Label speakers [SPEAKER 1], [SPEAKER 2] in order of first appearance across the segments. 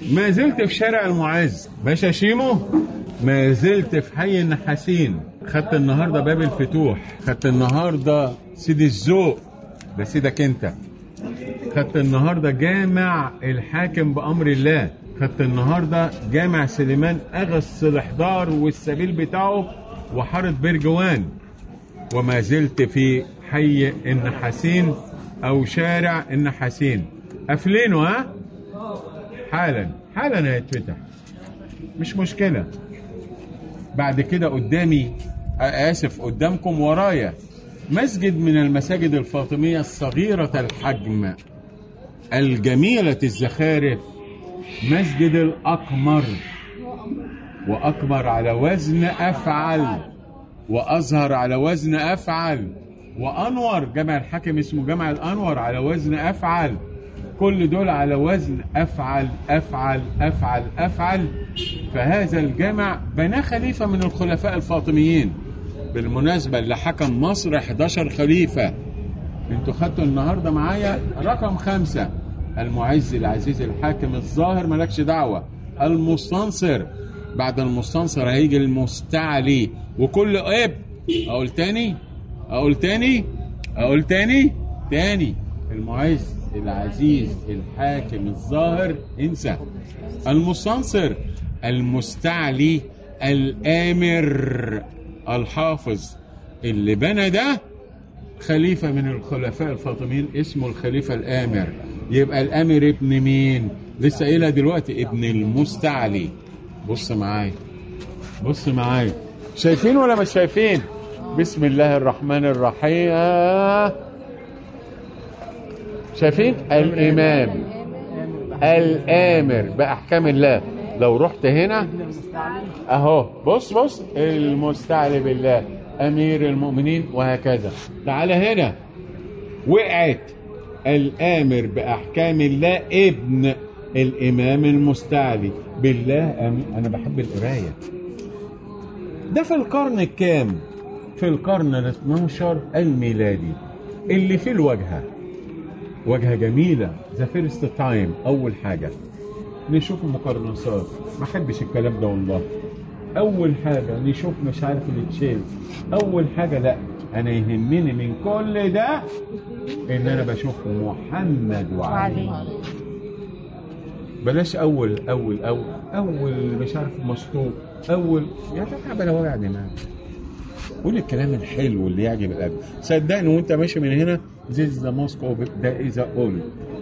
[SPEAKER 1] ما زلت في شارع المعز باشا شيمو ما زلت في حي النحاسين خدت النهارده باب الفتوح خدت النهارده سيدي الذوق ده سيدك انت خدت النهارده جامع الحاكم بامر الله خدت النهارده جامع سليمان اغا الاحضار والسبيل بتاعه وحاره برجوان وما زلت في حي النحاسين او شارع النحاسين قافلينه ها حالا حالا هيتفتح مش مشكله بعد كده قدامي اسف قدامكم ورايا مسجد من المساجد الفاطميه الصغيره الحجم الجميله الزخارف مسجد الاقمر واكبر على وزن افعل وازهر على وزن افعل وانور جامع الحاكم اسمه جامع الانور على وزن افعل كل دول على وزن افعل افعل افعل افعل فهذا الجامع بناه خليفه من الخلفاء الفاطميين بالمناسبه اللي حكم مصر 11 خليفه انتوا خدتوا النهارده معايا رقم خمسه المعز العزيز الحاكم الظاهر مالكش دعوه المستنصر بعد المستنصر هيجي المستعلي وكل اب اقول تاني اقول تاني اقول تاني تاني المعز العزيز الحاكم الظاهر انسى المستنصر المستعلي الامر الحافظ اللي بنى ده خليفه من الخلفاء الفاطميين اسمه الخليفه الامر يبقى الامر ابن مين لسه قايلها دلوقتي ابن المستعلي بص معايا بص معايا شايفين ولا مش شايفين بسم الله الرحمن الرحيم آه. شايفين الامام الامر باحكام الله لو رحت هنا اهو بص بص المستعلي بالله امير المؤمنين وهكذا تعال هنا وقعت الامر باحكام الله ابن الامام المستعلي بالله أمين. انا بحب القرايه ده في القرن الكام في القرن ال 12 الميلادي اللي في الواجهه واجهه جميله ذا فيرست تايم اول حاجه نشوف المقرنصات ما احبش الكلام ده والله اول حاجه نشوف مش عارف التشيل اول حاجه لا انا يهمني من كل ده ان انا بشوف محمد وعلي بلاش اول اول اول اول مش عارف مسطوط اول يا جماعه بلا وجع دماغ قول الكلام الحلو اللي يعجب القلب صدقني وانت ماشي من هنا زيز ذا موسكو ده اذا اول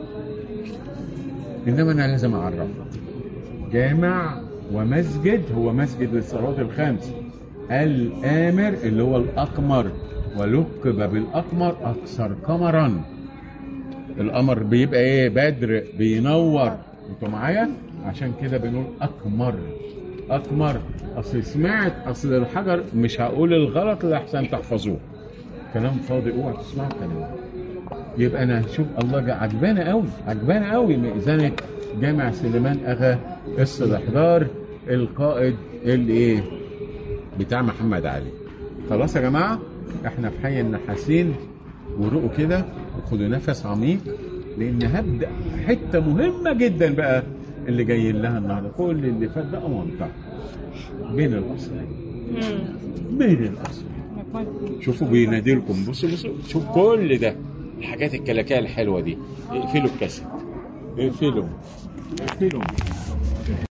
[SPEAKER 1] انما انا لازم اعرفك جامع ومسجد هو مسجد للصلوات الخمس الامر اللي هو الاقمر ولقب بالاقمر اكثر قمرا القمر بيبقى ايه بدر بينور انتوا معايا عشان كده بنقول اقمر اقمر اصل سمعت اصل الحجر مش هقول الغلط اللي احسن تحفظوه كلام فاضي اوعى تسمعوا كلام يبقى انا هشوف الله عجبانه قوي عجبانه قوي مئذنه جامع سليمان اغا قصه الاحضار القائد الايه بتاع محمد علي خلاص يا جماعه احنا في حي النحاسين ورقوا كده وخدوا نفس عميق لان هبدا حته مهمه جدا بقى اللي جاي لها النهارده كل اللي فات ده منطقه بين الاصلين بين الاصلين شوفوا بينادي لكم بصوا بصوا شوف كل ده الحاجات الكلاكيه الحلوه دي اقفلوا الكاسيت اقفلوا اقفلوا